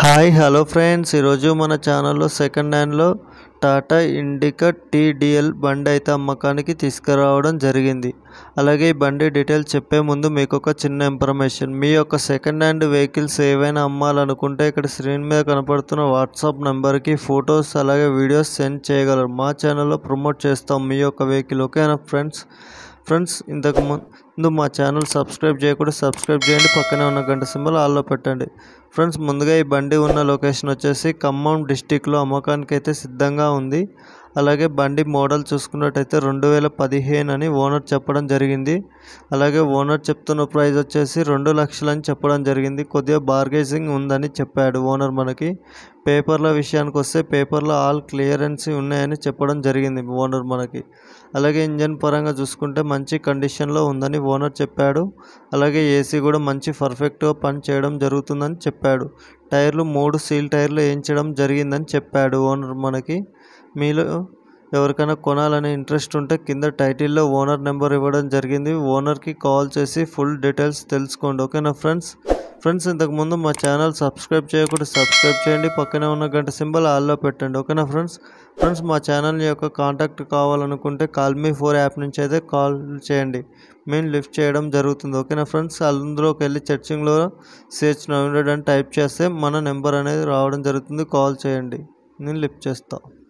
hi hello friends ఈరోజు మన ఛానల్లో సెకండ్ హ్యాండ్లో టాటా ఇండికా టీడీఎల్ బండి అయితే అమ్మకానికి తీసుకురావడం జరిగింది అలాగే ఈ బండి డీటెయిల్స్ చెప్పే ముందు మీకు ఒక చిన్న ఇన్ఫర్మేషన్ మీ యొక్క సెకండ్ హ్యాండ్ వెహికల్స్ ఏవైనా అమ్మాలనుకుంటే ఇక్కడ స్క్రీన్ మీద కనపడుతున్న వాట్సాప్ నెంబర్కి ఫొటోస్ అలాగే వీడియోస్ సెండ్ చేయగలరు మా ఛానల్లో ప్రమోట్ చేస్తాం మీ యొక్క వెహికల్ ఓకేనా ఫ్రెండ్స్ ఫ్రెండ్స్ ఇంతకు ముందు మా ఛానల్ సబ్స్క్రైబ్ చేయకుండా సబ్స్క్రైబ్ చేయండి పక్కనే ఉన్న గంట సింబల్ ఆల్లో పెట్టండి ఫ్రెండ్స్ ముందుగా ఈ బండి ఉన్న లొకేషన్ వచ్చేసి ఖమ్మం డిస్టిక్లో అమ్మకానికి అయితే సిద్ధంగా ఉంది అలాగే బండి మోడల్ చూసుకున్నట్టయితే రెండు వేల పదిహేను అని ఓనర్ చెప్పడం జరిగింది అలాగే ఓనర్ చెప్తున్న ప్రైస్ వచ్చేసి రెండు లక్షలని చెప్పడం జరిగింది కొద్దిగా బార్గేజింగ్ ఉందని చెప్పాడు ఓనర్ మనకి పేపర్ల విషయానికి వస్తే పేపర్లో ఆల్ క్లియరెన్స్ ఉన్నాయని చెప్పడం జరిగింది ఓనర్ మనకి అలాగే ఇంజన్ పరంగా చూసుకుంటే మంచి కండిషన్లో ఉందని ఓనర్ చెప్పాడు అలాగే ఏసీ కూడా మంచి పర్ఫెక్ట్గా పని చేయడం జరుగుతుందని చెప్పాడు టైర్లు మూడు సీల్ టైర్లు వేయించడం జరిగిందని చెప్పాడు ఓనర్ మనకి మీలో ఎవరికైనా కొనాలనే ఇంట్రెస్ట్ ఉంటే కింద టైటిల్లో ఓనర్ నెంబర్ ఇవ్వడం జరిగింది ఓనర్కి కాల్ చేసి ఫుల్ డీటెయిల్స్ తెలుసుకోండి ఓకేనా ఫ్రెండ్స్ ఫ్రెండ్స్ ఇంతకుముందు మా ఛానల్ సబ్స్క్రైబ్ చేయకుండా సబ్స్క్రైబ్ చేయండి పక్కనే ఉన్న గంట సింబల్ ఆల్లో పెట్టండి ఓకేనా ఫ్రెండ్స్ ఫ్రెండ్స్ మా ఛానల్ యొక్క కాంటాక్ట్ కావాలనుకుంటే కాల్ మీ ఫోర్ యాప్ నుంచి అయితే కాల్ చేయండి మేము లిఫ్ట్ చేయడం జరుగుతుంది ఓకేనా ఫ్రెండ్స్ అందులోకి వెళ్ళి చర్చింగ్లో సిహెచ్ నైన్ హండ్రెడ్ అని టైప్ చేస్తే మన నెంబర్ అనేది రావడం జరుగుతుంది కాల్ చేయండి నేను లిఫ్ట్ చేస్తాను